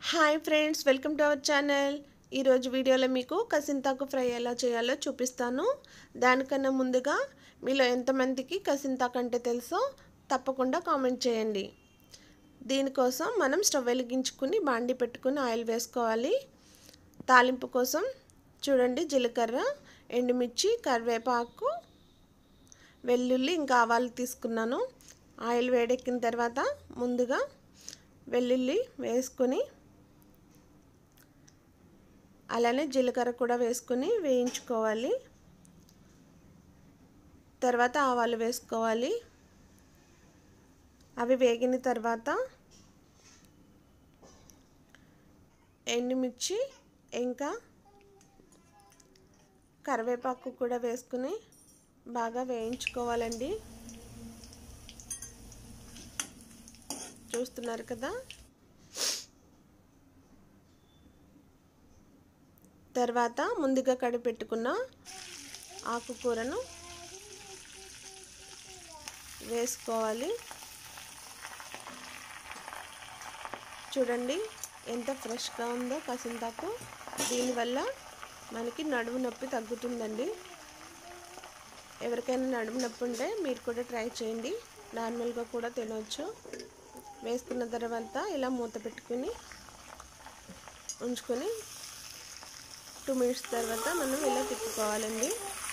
hi friends welcome to our channel ఈరోజు వీడియోలో మీకు కసింతాకు ఫ్రై ఎలా చేయాలో చూపిస్తాను దానికన్నా ముందుగా మీలో ఎంతమందికి కసింతాకు అంటే తెలుసో తప్పకుండా కామెంట్ చేయండి దీనికోసం మనం స్టవ్ వెలిగించుకుని బాండి పెట్టుకుని ఆయిల్ వేసుకోవాలి తాలింపు కోసం చూడండి జీలకర్ర ఎండుమిర్చి కరివేపాకు వెల్లుల్లి ఇంకా ఆవాలు తీసుకున్నాను ఆయిల్ వేడెక్కిన తర్వాత ముందుగా వెల్లుల్లి వేసుకొని అలానే జీలకర్ర కూడా వేసుకొని వేయించుకోవాలి తర్వాత ఆవాలు వేసుకోవాలి అవి వేగిన తర్వాత ఎండుమిర్చి ఇంకా కరివేపాకు కూడా వేసుకుని బాగా వేయించుకోవాలండి చూస్తున్నారు కదా తర్వాత ముందుగా కడిపెట్టుకున్న ఆకుకూరను వేసుకోవాలి చూడండి ఎంత ఫ్రెష్గా ఉందో కసింతాకు దీనివల్ల మనకి నడుము నొప్పి తగ్గుతుందండి ఎవరికైనా నడుము నొప్పి ఉంటే మీరు కూడా ట్రై చేయండి నార్మల్గా కూడా తినవచ్చు వేసుకున్న తర్వాత ఇలా మూత పెట్టుకుని ఉంచుకొని టూ మినిట్స్ తర్వాత మనం ఇలా తిప్పుకోవాలండి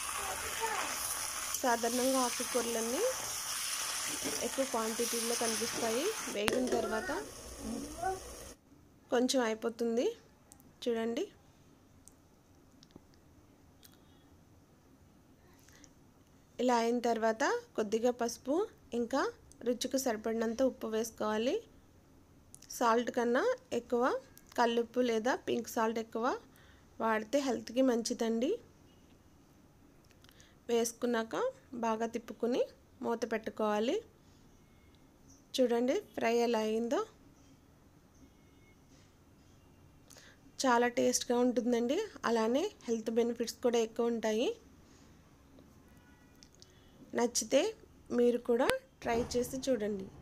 సాధారణంగా ఆకుకూరలన్నీ ఎక్కువ క్వాంటిటీలో కనిపిస్తాయి వేగిన తర్వాత కొంచెం అయిపోతుంది చూడండి ఇలా అయిన తర్వాత కొద్దిగా పసుపు ఇంకా రుచికి సరిపడినంత ఉప్పు వేసుకోవాలి సాల్ట్ కన్నా ఎక్కువ కల్లుప్పు లేదా పింక్ సాల్ట్ ఎక్కువ వాడితే హెల్త్కి మంచిదండి వేసుకున్నాక బాగా తిప్పుకుని మూత పెట్టుకోవాలి చూడండి ఫ్రై ఎలా అయిందో చాలా టేస్ట్గా ఉంటుందండి అలానే హెల్త్ బెనిఫిట్స్ కూడా ఎక్కువ ఉంటాయి నచ్చితే మీరు కూడా ట్రై చేసి చూడండి